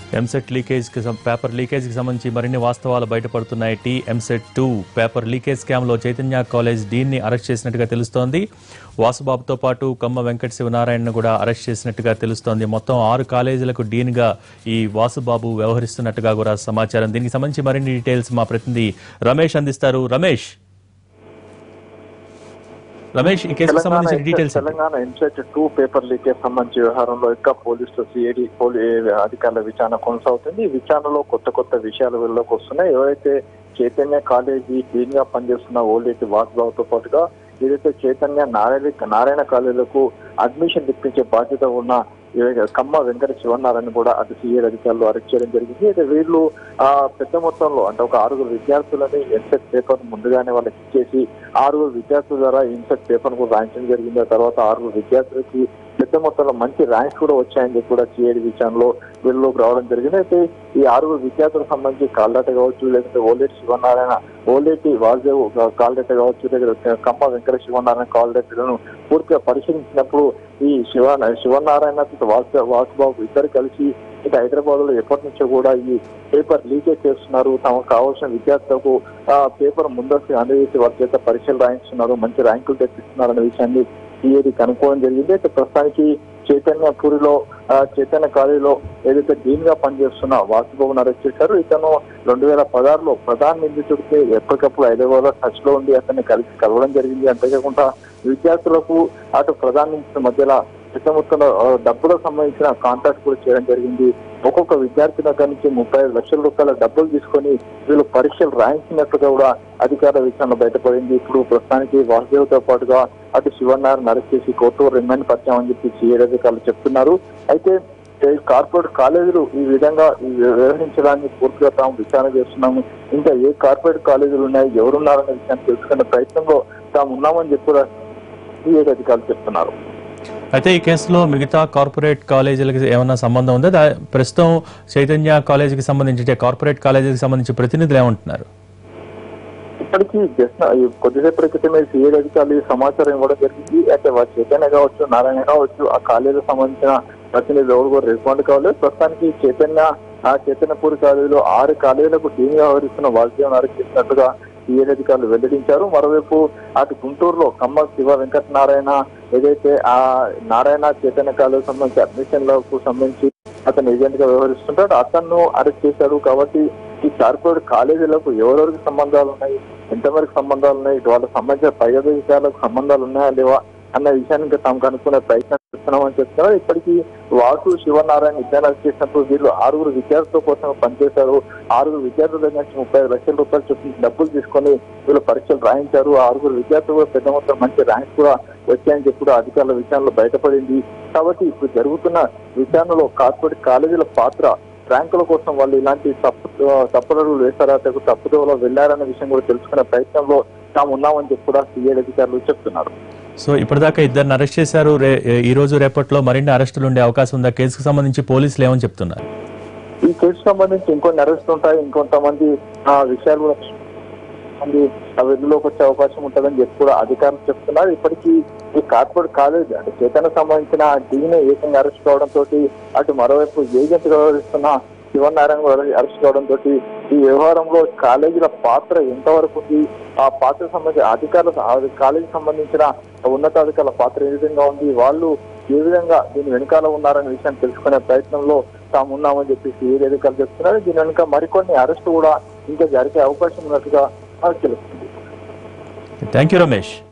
ఎంసెట్ లీకేజ్కి సం- పేపర్ లీకేజ్కి సంబంధించి మరిన్ని వాస్తవాలు బయటపడుతున్నాయి T EAMCET two paper leakage స్కామ్లో చైతన్య కాలేజ్ డీన్ని అరెస్ట్ చేసినట్టుగా తెలుస్తోంది వాసుబాబుతో పాటు కమ్మ వెంకట శివనారాయణను కూడా అరెస్ట్ చేసినట్టుగా తెలుస్తోంది మొత్తం ఆరు కాలేజీలకు డీన్గా ఈ వాసుబాబు వ్యవహరిస్తున్నట్టుగా కూడా సమాచారం దీనికి సంబంధించి మరిన్ని డీటెయిల్స్ మా ప్రతినిధి రమేష్ అందిస్తారు రమేష్ రమేష్ ఈ కేసుకు తెలంగాణ సంబంధించిన డీటెయిల్స్ ఏంటి? Telangana EAMCET two paper leakage సంబంధించి వ్యవహారంలో ఇంకా పోలీసులు సిఐడి పోలీ అధికారుల విచారణ కొనసాగుతుంది ఈ విచారణలో కొత్త కొత్త విషయాలు వెలుగులోకి వస్తున్నాయి ఎవరైతే చైతన్య కాలేజీ డీన్ గా పనిచేస్తున్న ఓల్డేటి వాసుబాబుతో పాటుగా ఏదైతే చైతన్య నారాయణ నారాయణ కాలేజీలకు అడ్మిషన్ ఇప్పించే బాధ్యత ఉన్న ఏ- కమ్మ వెంకట శివన్నారాయణ కూడా అటు సిఐ అధికారులు అరెస్ట్ చేయడం జరిగింది అయితే వీళ్ళు ఆ పెద్ద మొత్తంలో అంటే ఒక ఆరుగురు విద్యార్థులని ఎంసెట్ పేపర్ ముందుగానే వాళ్ళకి ఇచ్చేసి ఆరుగురు విద్యార్థుల ద్వారా ఇన్సెట్ పేపర్ కూడా రాయించడం జరిగింది ఆ తర్వాత ఆరుగురు విద్యార్థులకి పెద్ద మొత్తంలో మంచి ర్యాంక్స్ కూడా వచ్చాయని చెప్పి కూడా సిఐడి విషయంలో వీళ్ళలోకి రావడం జరిగింది అయితే ఈ ఆరుగురు విద్యార్థులకు సంబంధించి కాల్డాట కావచ్చు లేకపోతే ఓలేటి శివనారాయణ ఓలేటి వాసుదేవ్ కాల్డాట కావచ్చు లేదా కమ్మ వెంకట శివనారాయణ కాల్డాటలను పూర్తిగా పరిశీలించినప్పుడు ఈ శివ శివనారాయణ వాసు వాసుబాబు ఇద్దరు కలిసి ఇక హైదరాబాద్ లో ఎప్పటి నుంచో కూడా ఈ పేపర్ లీకేజ్ చేస్తున్నారు తమకు కావాల్సిన విద్యార్థులకు ఆ పేపర్ ముందస్తు అందజేసి వారి చేత పరీక్షలు రాయిస్తున్నారు మంచి ర్యాంకులు తెప్పిస్తున్నారు అనే విషయాన్ని సిఐడి కనుక్కోవడం జరిగింది అయితే ప్రస్తుతానికి చైతన్య పూరిలో ఆ, చైతన్య కాలేజీలో ఏదైతే డీన్ గా పనిచేస్తున్న వాసుబాబును అరెస్ట్ చేశారు ఇతను రెండు వేల పదహారులో ప్రధాన నిందితుడికి ఎప్పటికప్పుడు హైదరాబాద్ లో టచ్ లో ఉండి అతన్ని కలిసి కలవడం జరిగింది అంతేకాకుండా విద్యార్థులకు అటు ప్రధాన నిందితుల మధ్యలో పెద్ద మొత్తంలో ఆ, డబ్బులకు సంబంధించిన కాంట్రాక్ట్ కూడా చేయడం జరిగింది ఒక్కొక్క విద్యార్థి దగ్గర నుంచి ముప్పై ఐదు లక్షల రూపాయల డబ్బులు తీసుకొని వీళ్ళు పరీక్షలు రాయించినట్టుగా కూడా అధికారుల విషయంలో బయటపడింది ఇప్పుడు ప్రస్తుతానికి వాసుదేవ్ తో పాటుగా అటు శివనారాయణ అరెస్ట్ చేసి కోర్టు రిమాండ్ పరిచామని చెప్పి సిఐడి అధికారులు చెప్తున్నారు అయితే ఈ కార్పొరేట్ కాలేజీలు ఈ విధంగా ఈ వ్యవహరించడానికి పూర్తిగా తాము విచారణ చేస్తున్నాము ఇంకా ఏ కార్పొరేట్ కాలేజీలు ఉన్నాయి ఎవరున్నారనే విషయాన్ని తెలుసుకునే ప్రయత్నంలో తాము ఉన్నామని చెప్పి కూడా సిఐడి అధికారులు చెప్తున్నారు అయితే ఈ కేసులో మిగతా కార్పొరేట్ కాలేజీలకి ఏమైనా సంబంధం ఉందా దా- ప్రస్తుతం చైతన్య కాలేజీకి సంబంధించి అంటే కార్పొరేట్ కాలేజీకి సంబంధించి ప్రతినిధులు ఏమంటున్నారు ఇప్పటికీ జస్ట్ ఈ కొద్దిసేపటి క్రితమే సిఐడి అధికారులు ఈ సమాచారం ఇవ్వడం జరిగింది అయితే వారు చైతన్య కావచ్చు నారాయణ కావచ్చు ఆ కాలేజీకి సంబంధించిన ప్రతినిధులు ఎవరు కూడా రెస్పాండ్ కావాలి ప్రస్తుతానికి చైతన్య ఆ చైతన్యపూర్ కాలేజీలో ఆరు కాలేజీలకు టీమ్ వ్యవహరిస్తున్న వాసుదేవన్ అరెస్ట్ చేసినట్టుగా సిఐడి అధికారులు వెల్లడించారు మరోవైపు అటు గుంటూరులో కమ్మ శివ వెంకట నారాయణ ఏదైతే ఆ నారాయణ చైతన్య కాలేజీ సంబంధించి అడ్మిషన్లకు సంబంధించి అతను ఏజెంట్ గా వ్యవహరిస్తుంటాడు అతను అరెస్ట్ చేశారు కాబట్టి ఈ కార్పొరేట్ కాలేజీలకు ఎవరెవరికి సంబంధాలు ఉన్నాయి ఎంతవరకు సంబంధాలు ఉన్నాయి ఇటు వాళ్ళకి సంబంధించిన పై అధికారులకు సంబంధాలు ఉన్నాయా లేవా అన్న విషయాన్ని ఇంకా తాము కనుక్కునే ప్రయత్నం చేస్తున్నామని చెప్తున్నారు ఇప్పటికీ వాసు శివనారాయణ ఇద్దరు అరెస్ట్ చేసినప్పుడు వీళ్ళు ఆరుగురు విద్యార్థుల కోసం పనిచేశారు ఆరుగురు విద్యార్థుల దగ్గర నుంచి ముప్పై ఐదు లక్షల రూపాయలు చొప్పున డబ్బులు తీసుకొని వీళ్ళు పరీక్షలు రాయించారు ఆ ఆరుగురు విద్యార్థులు కూడా పెద్ద మొత్తం మంచి ర్యాంక్స్ కూడా వచ్చాయని చెప్పి కూడా అధికారుల విషయంలో బయటపడింది కాబట్టి ఇప్పుడు జరుగుతున్న విచారణలో కార్పొరేట్ కాలేజీల పాత్ర ర్యాంకుల కోసం వాళ్ళు ఇలాంటి తప్పు తప్పుదడుగులు వేస్తారా లేకపోతే తప్పుదోవలో వెళ్లారనే విషయం కూడా తెలుసుకునే ప్రయత్నంలో తాము ఉన్నామని చెప్పి కూడా సిఐడి అధికారులు చెప్తున్నారు సో ఇప్పటిదాకా ఇద్దరిని అరెస్ట్ చేశారు రే ఈ రోజు రేపట్లో మరిన్ని అరెస్టులు ఉండే అవకాశం ఉందా కేసుకు సంబంధించి పోలీసులు ఏమని చెప్తున్నారు ఈ కేసు సంబంధించి ఇంకొన్ని అరెస్ట్ ఉంటాయి ఇంకొంతమంది ఆ విషయాలు కూడా మంది ఆ వెలుగులోకి వచ్చే అవకాశం ఉంటుందని చెప్పి కూడా అధికారులు చెప్తున్నారు ఇప్పటికీ ఈ కార్పొరేట్ కాలేజ్ అంటే చేతన సంబంధించిన డీనే ఏకంగా అరెస్ట్ కావడం తోటి అటు మరోవైపు ఏజెంట్ వ్యవహరిస్తున్న శివనారాయణ కూడా అరెస్ట్ కావడం తోటి ఈ వ్యవహారంలో కాలేజీల పాత్ర ఎంతవరకు ఉంది ఆ పాత్ర సంబంధించి అధికారుల ఆ కాలేజీకి సంబంధించిన ఉన్నతాధికారుల పాత్ర ఏ విధంగా ఉంది వాళ్ళు ఏ విధంగా దీని వెనకాల ఉన్నారనే విషయాన్ని తెలుసుకునే ప్రయత్నంలో తాము ఉన్నామని చెప్పేసి ఏ అధికారులు చెప్తున్నారు దీని వెనుక మరికొన్ని అరెస్టు కూడా ఇంకా జరిగే అవకాశం ఉన్నట్టుగా మనకు తెలుస్తుంది థ్యాంక్ యూ రమేష్